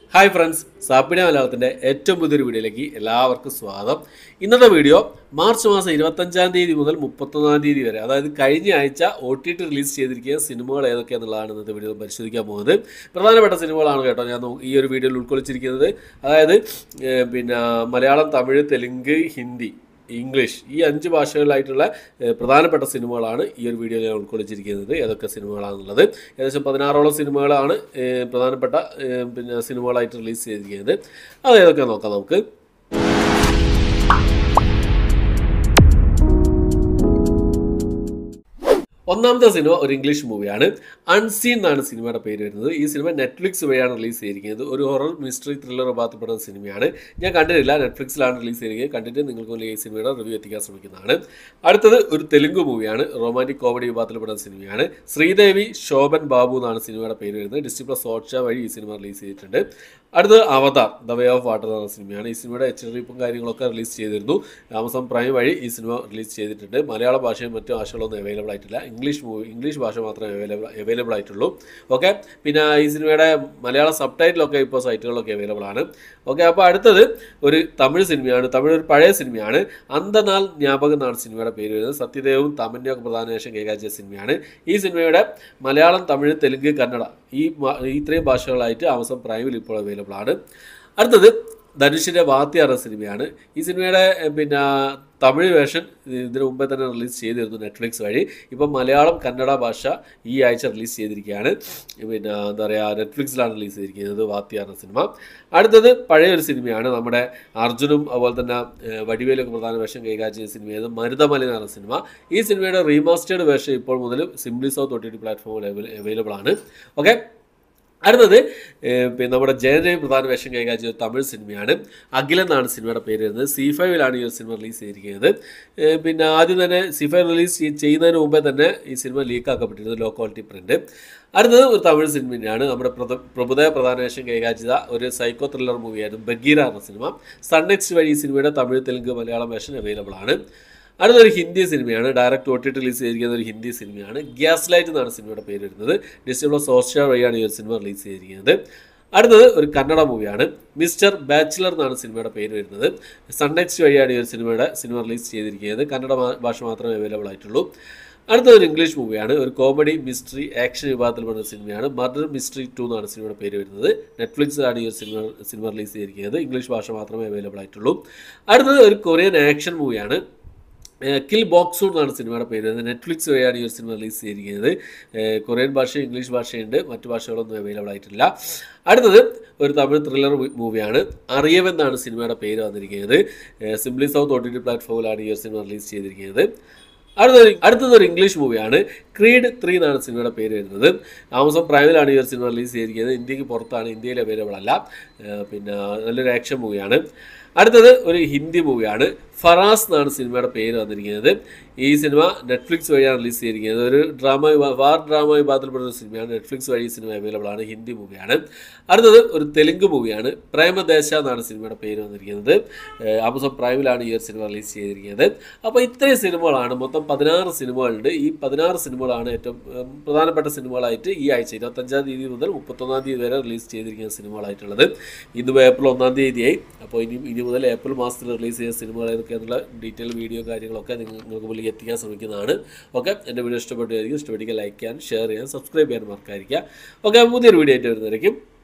hi friends സാപ്പിന മലയാളത്തിൻ്റെ ഏറ്റവും പുതിയൊരു വീഡിയോയിലേക്ക് എല്ലാവർക്കും സ്വാഗതം ഇന്നത്തെ വീഡിയോ മാർച്ച് മാസം ഇരുപത്തഞ്ചാം തീയതി മുതൽ മുപ്പത്തൊന്നാം തീയതി വരെ അതായത് കഴിഞ്ഞ ആഴ്ച ഒ ടി ടി റിലീസ് ചെയ്തിരിക്കുന്ന സിനിമകൾ ഏതൊക്കെയാണെന്നുള്ളതാണ് ഇന്നത്തെ വീഡിയോ പരിശോധിക്കാൻ പോകുന്നത് പ്രധാനപ്പെട്ട സിനിമകളാണ് കേട്ടോ ഞാൻ നോ- ഈ ഒരു വീഡിയോയിൽ ഉൾക്കൊള്ളിച്ചിരിക്കുന്നത് അതായത് ഏഹ്, പിന്നെ മലയാളം തമിഴ് തെലുങ്ക് ഹിന്ദി ഇംഗ്ലീഷ് ഈ അഞ്ച് ഭാഷകളിലായിട്ടുള്ള ഏഹ്, പ്രധാനപ്പെട്ട സിനിമകളാണ് ഈ ഒരു വീഡിയോയിൽ ഞാൻ ഉൾക്കൊള്ളിച്ചിരിക്കുന്നത് ഏതൊക്കെ സിനിമകളാണെന്നുള്ളത് ഏകദേശം പതിനാറോളം സിനിമകളാണ് ഏഹ്, പ്രധാനപ്പെട്ട ഏഹ്, പിന്നെ സിനിമകളായിട്ട് റിലീസ് ചെയ്തിരിക്കുന്നത് അത് ഏതൊക്കെ നോക്കാം നമുക്ക് ഒന്നാമത്തെ സിനിമ ഒരു ഇംഗ്ലീഷ് മൂവിയാണ് അൺസീൻ എന്നാണ് സിനിമയുടെ പേര് വരുന്നത് ഈ സിനിമ നെറ്റ്ഫ്ലിക്സ് വഴിയാണ് റിലീസ് ചെയ്തിരിക്കുന്നത് ഒരു ഹൊറർ മിസ്റ്ററി ത്രില്ലർ ഭാഗത്തപ്പെടുന്ന സിനിമയാണ് ഞാൻ കണ്ടിട്ടില്ല നെറ്റ്ഫ്ലിക്സിലാണ് റിലീസ് ചെയ്തിരിക്കുന്നത് കണ്ടിട്ട് നിങ്ങൾക്ക് മുന്നിൽ ഈ സിനിമയുടെ റിവ്യൂ എത്തിക്കാൻ ശ്രമിക്കുന്നതാണ് അടുത്തത് ഒരു തെലുങ്ക് മൂവിയാണ് റൊമാൻറ്റിക് കോമഡി വിഭാഗത്തിൽപ്പെടുന്ന സിനിമയാണ് ശ്രീദേവി ശോഭൻ ബാബു എന്നാണ് സിനിമയുടെ പേര് വരുന്നത് ഡിസ്റ്റി പ്ലസ് ഹോട്ട്സ്റ്റാർ വഴി ഈ സിനിമ റിലീസ് ചെയ്തിട്ടുണ്ട് അടുത്തത് Avatar the way of water എന്ന സിനിമയാണ് ഈ സിനിമയുടെ എച്ച് റിപ്പും കാര്യങ്ങളൊക്കെ റിലീസ് ചെയ്തിരുന്നു ആമസോൺ പ്രൈം വഴി ഈ സിനിമ റിലീസ് ചെയ്തിട്ടുണ്ട് മലയാള ഭാഷയും മറ്റു ഭാഷകളൊന്നും അവൈലബിൾ ആയിട്ടില്ല ഇംഗ്ലീഷ് മൂവി ഇംഗ്ലീഷ് ഭാഷ മാത്രമേ അവൈലബിൾ അവൈലബിൾ ആയിട്ടുള്ളൂ ഓക്കെ പിന്നെ ഈ സിനിമയുടെ മലയാള സബ് ടൈറ്റിലൊക്കെ ഇപ്പോൾ സൈറ്റുകളിലൊക്കെ അവൈലബിൾ ആണ് ഓക്കെ അപ്പോൾ അടുത്തത് ഒരു തമിഴ് സിനിമയാണ് തമിഴ് ഒരു പഴയ സിനിമയാണ് അന്തനാൾ ജ്ഞാപകം എന്നാണ് സിനിമയുടെ പേര് വരുന്നത് സത്യദേവും തമന്യൊക്കെ പ്രധാന വേഷം കൈകാര്യം സിനിമയാണ് ഈ സിനിമയുടെ മലയാളം തമിഴ് തെലുങ്ക് കന്നഡ ഈ മ- ഈ ഇത്രയും ഭാഷകളായിട്ട് ആമസോൺ പ്രൈമിൽ ഇപ്പോൾ അവൈലബിൾ ആണ് അടുത്തത് ധനുഷിൻ്റെ വാത്തി എന്ന സിനിമയാണ് ഈ സിനിമയുടെ എഹ്, പിന്നെ തമിഴ് വേർഷൻ ഇതിനു മുമ്പേ തന്നെ റിലീസ് ചെയ്തിരുന്നു നെറ്റ്ഫ്ലിക്സ് വഴി ഇപ്പം മലയാളം കന്നഡ ഭാഷ ഈ ആഴ്ച റിലീസ് ചെയ്തിരിക്കുകയാണ് പിന്നെ എന്താ പറയുക നെറ്റ്ഫ്ലിക്സിലാണ് റിലീസ് ചെയ്തിരിക്കുന്നത് വാത്തി എന്ന സിനിമ അടുത്തത് പഴയ ഒരു സിനിമയാണ് നമ്മുടെ അർജുനും അതുപോലെ തന്നെ ഏഹ്, വടിവേലൊക്കെ പ്രധാന വേഷം കൈകാര്യം ചെയ്ത സിനിമയാണ് മരുതമല എന്ന് പറഞ്ഞ സിനിമ ഈ സിനിമയുടെ റീമാസ്റ്റേർഡ് വേർഷൻ ഇപ്പോൾ മുതൽ Simply South O T T പ്ലാറ്റ്ഫോമിൽ അവൈലബിൾ ആണ് ഓക്കെ അടുത്തത് ഏഹ്, പിന്നെ നമ്മുടെ ജയദേവ് പ്രധാന വേഷം കൈകാര്യം ചെയ്ത തമിഴ് സിനിമയാണ് അഖിലൻ എന്നാണ് സിനിമയുടെ പേര് വരുന്നത് സി ഫൈവിലാണ് ഈ ഒരു സിനിമ റിലീസ് ചെയ്തിരിക്കുന്നത് ഏഹ്, പിന്നെ ആദ്യം തന്നെ സി ഫൈവ് റിലീസ് ചെയ്- ചെയ്യുന്നതിന് മുമ്പേ തന്നെ ഈ സിനിമ ലീക്കാക്കപ്പെട്ടിരുന്നു ലോ ക്വാളിറ്റി പ്രിന്റ് അടുത്തത് ഒരു തമിഴ് സിനിമ തന്നെയാണ് നമ്മുടെ പ്രഭ- പ്രഭുദേവ പ്രധാന വേഷം കൈകാര്യം ചെയ്ത ഒരു സൈക്കോ ത്രില്ലർ മൂവിയായിരുന്നു ബഗീര എന്ന സിനിമ സൺനെക്സ്റ്റ് വഴി ഈ സിനിമയുടെ തമിഴ് തെലുങ്ക് മലയാളം വേഷൻ അവൈലബിൾ ആണ് അടുത്തൊരു ഹിന്ദി സിനിമയാണ് direct O T T release ചെയ്തിരിക്കുന്ന ഒരു ഹിന്ദി സിനിമയാണ് ഗ്യാസ് ലൈറ്റ് എന്നാണ് സിനിമയുടെ പേര് വരുന്നത് ഡിസ്നി പ്ലസ് ഹോട്ട്സ്റ്റാർ വഴിയാണ് ഈ ഒരു സിനിമ റിലീസ് ചെയ്തിരിക്കുന്നത് അടുത്തത് ഒരു കന്നഡ മൂവിയാണ് മിസ്റ്റർ ബാച്ചിലർ എന്നാണ് സിനിമയുടെ പേര് വരുന്നത് സൺനെക്സ്റ്റ് വഴിയാണ് ഈ ഒരു സിനിമയുടെ സിനിമ റിലീസ് ചെയ്തിരിക്കുന്നത് കന്നഡ മാ- ഭാഷ മാത്രമേ അവൈലബിൾ ആയിട്ടുള്ളൂ അടുത്തത് ഒരു ഇംഗ്ലീഷ് മൂവിയാണ് ഒരു കോമഡി മിസ്റ്ററി ആക്ഷൻ വിഭാഗത്തിൽപ്പെടുന്ന സിനിമയാണ് മർഡർ മിസ്റ്ററി ടു എന്നാണ് സിനിമയുടെ പേര് വരുന്നത് നെറ്റ്ഫ്ലിക്സിലാണ് ഈ ഒരു സിനിമ സിനിമ റിലീസ് ചെയ്തിരിക്കുന്നത് ഇംഗ്ലീഷ് ഭാഷ മാത്രമേ അവൈലബിൾ ആയിട്ടുള്ളൂ അടുത്തത് ഒരു കൊറിയൻ ആക്ഷൻ മൂവിയാണ് കിൽ ബോക്സു എന്നാണ് സിനിമയുടെ പേര് വരുന്നത് നെറ്റ്ഫ്ലിക്സ് വഴിയാണ് ഈ ഒരു സിനിമ റിലീസ് ചെയ്തിരിക്കുന്നത് ഏഹ് കൊറിയൻ ഭാഷ ഇംഗ്ലീഷ് ഭാഷയുണ്ട് മറ്റു ഭാഷകളൊന്നും അവൈലബിൾ ആയിട്ടില്ല അടുത്തത് ഒരു തമിഴ് ത്രില്ലർ മൂവിയാണ് അറിയവൻ എന്നാണ് സിനിമയുടെ പേര് വന്നിരിക്കുന്നത് Simply South O T T പ്ലാറ്റ്ഫോമിലാണ് ഈ ഒരു സിനിമ റിലീസ് ചെയ്തിരിക്കുന്നത് അടുത്തൊരു അടുത്തത് ഒരു ഇംഗ്ലീഷ് മൂവിയാണ് ക്രീഡ് ത്രീ എന്നാണ് സിനിമയുടെ പേര് വരുന്നത് ആമസോൺ പ്രൈമിലാണ് ഈ ഒരു സിനിമ റിലീസ് ചെയ്തിരിക്കുന്നത് ഇന്ത്യക്ക് പുറത്താണ് ഇന്ത്യയിൽ അവൈലബിൾ അല്ല ഏഹ് പിന്നെ നല്ലൊരു ആക്ഷൻ മൂവിയാണ് അടുത്തത് ഒരു ഹിന്ദി മൂവിയാണ് ഫറാസ് എന്നാണ് സിനിമയുടെ പേര് വന്നിരിക്കുന്നത് ഈ സിനിമ നെറ്റ്ഫ്ലിക്സ് വഴിയാണ് റിലീസ് ചെയ്തിരിക്കുന്നത് ഒരു ഡ്രാമ വിഭാ- വാർ ഡ്രാമ വിഭാഗത്തിൽപ്പെടുന്ന ഒരു സിനിമയാണ് നെറ്റ്ഫ്ലിക്സ് വഴി ഈ സിനിമ അവൈലബിൾ ആണ് ഹിന്ദി മൂവിയാണ് അടുത്തത് ഒരു തെലുങ്ക് മൂവിയാണ് പ്രേമദേശ എന്നാണ് സിനിമയുടെ പേര് വന്നിരിക്കുന്നത് ഏഹ് ആമസോൺ പ്രൈമിലാണ് ഈ ഒരു സിനിമ റിലീസ് ചെയ്തിരിക്കുന്നത് അപ്പോൾ ഇത്രയും സിനിമകളാണ് മൊത്തം പതിനാറ് സിനിമകളുണ്ട് ഈ പതിനാറ് സിനിമകളാണ് ഏറ്റവും ഉം, പ്രധാനപ്പെട്ട സിനിമകളായിട്ട് ഈ ആഴ്ച ഇരുപത്തഞ്ചാം തീയതി മുതൽ മുപ്പത്തൊന്നാം തീയതി വരെ റിലീസ് ചെയ്തിരിക്കുന്ന സിനിമകളായിട്ടുള്ളത് ഇന്ന് ഏപ്രിൽ ഒന്നാം തീയതിയായി അപ്പോൾ ഇനി ഇനി മുതൽ ഏപ്രിൽ മാസത്തിൽ റിലീസ് ചെയ്ത സിനിമകൾ ഏതൊക്കെയാണെന്നുള്ള ഡീറ്റെയിൽ വീഡിയോ കാര്യങ്ങളൊക്കെ നിങ്ങൾ നിങ്ങൾക്ക് മുന്നിൽ എത്തിക്കാൻ ശ്രമിക്കുന്നതാണ് ഓക്കെ എൻ്റെ വീഡിയോ ഇഷ്ടപ്പെട്ടായിരിക്കും ഇഷ്ടപ്പെട്ടെങ്കിൽ ലൈക്ക് ചെയ്യാൻ ഷെയർ ചെയ്യാൻ സബ്സ്ക്രൈബ് ചെയ്യാൻ മറക്കാതിരിക്കുക ഓക്കെ പുതിയൊരു വീഡിയോ ആയിട്ട് വരുന്നതായിരിക്കും